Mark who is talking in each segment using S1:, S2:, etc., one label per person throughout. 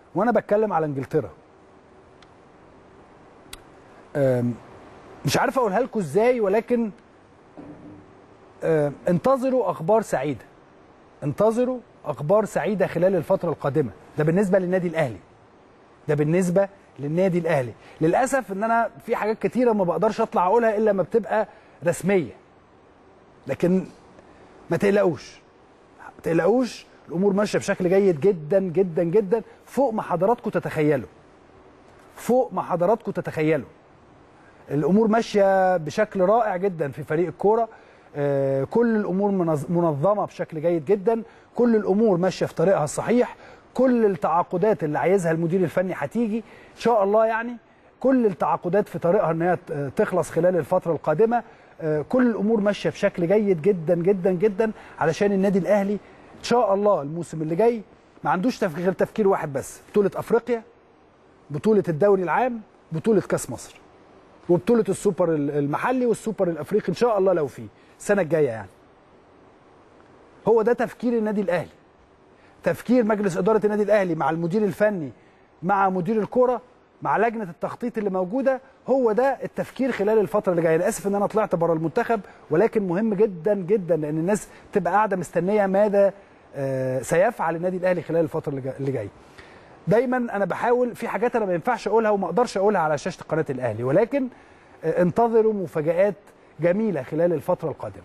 S1: وانا بتكلم على انجلترا أم، مش عارف اقولها لكم ازاي ولكن أم، انتظروا اخبار سعيده انتظروا اخبار سعيده خلال الفتره القادمه ده بالنسبه للنادي الاهلي ده بالنسبه للنادي الاهلي للاسف ان انا في حاجات كتيره ما بقدرش اطلع اقولها الا لما بتبقى رسميه لكن ما تقلقوش ما تقلقوش الامور ماشيه بشكل جيد جدا جدا جدا فوق ما حضراتكم تتخيلوا فوق ما حضراتكم تتخيلوا الامور ماشيه بشكل رائع جدا في فريق الكوره آه، كل الامور منظ- منظمه بشكل جيد جدا كل الامور ماشيه في طريقها الصحيح كل التعاقدات اللي عايزها المدير الفني هتيجي ان شاء الله يعني كل التعاقدات في طريقها ان هي ت- تخلص خلال الفتره القادمه آه، كل الامور ماشيه بشكل جيد جدا جدا جدا علشان النادي الاهلي ان شاء الله الموسم اللي جاي ما عندوش تفكير غير تفكير واحد بس بطوله افريقيا بطوله الدوري العام بطوله كاس مصر وبطوله السوبر المحلي والسوبر الافريقي ان شاء الله لو في السنه الجايه يعني هو ده تفكير النادي الاهلي تفكير مجلس اداره النادي الاهلي مع المدير الفني مع مدير الكره مع لجنه التخطيط اللي موجوده هو ده التفكير خلال الفتره اللي جايه انا اسف ان انا طلعت بره المنتخب ولكن مهم جدا جدا لان الناس تبقى قاعده مستنيه ماذا آه، سيفعل النادي الاهلي خلال الفتره اللي جا- اللي جايه دايما انا بحاول في حاجات انا ما ينفعش اقولها وما اقدرش اقولها على شاشه قناه الاهلي ولكن آه، انتظروا مفاجات جميله خلال الفتره القادمه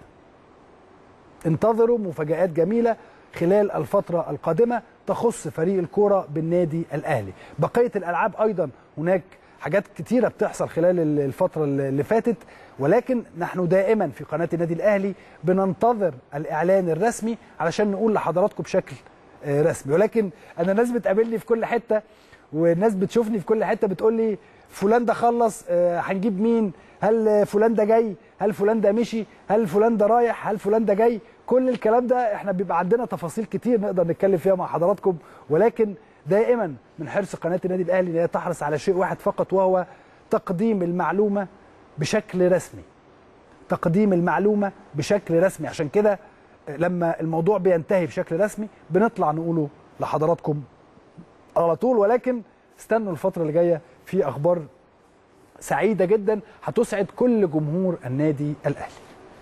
S1: انتظروا مفاجآت جميلة خلال الفترة القادمة تخص فريق الكورة بالنادي الأهلي بقية الألعاب أيضا هناك حاجات كتيرة بتحصل خلال ال- الفترة اللي فاتت ولكن نحن دائما في قناة النادي الأهلي بننتظر الإعلان الرسمي علشان نقول لحضراتكم بشكل آه، رسمي ولكن أنا ناس بتقابلني في كل حتة والناس بتشوفني في كل حتة بتقول لي فلان ده خلص آه، هنجيب مين هل فلان ده جاي هل فلان ده مشي هل فلان ده رايح هل فلان ده جاي كل الكلام ده احنا بيبقى عندنا تفاصيل كتير نقدر نتكلم فيها مع حضراتكم ولكن دائما من حرص قناه النادي الاهلي ان هي تحرص على شيء واحد فقط وهو تقديم المعلومه بشكل رسمي تقديم المعلومه بشكل رسمي عشان كده لما الموضوع بينتهي بشكل رسمي بنطلع نقوله لحضراتكم على طول ولكن استنوا الفتره اللي جايه في اخبار سعيده جدا هتسعد كل جمهور النادي الاهلي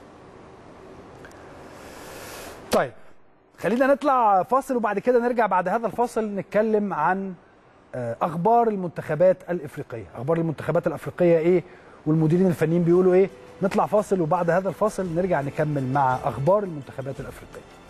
S1: طيب خلينا نطلع فاصل وبعد كده نرجع بعد هذا الفاصل نتكلم عن آه، اخبار المنتخبات الافريقيه اخبار المنتخبات الافريقيه ايه والمديرين الفنيين بيقولوا ايه نطلع فاصل وبعد هذا الفاصل نرجع نكمل مع اخبار المنتخبات الافريقيه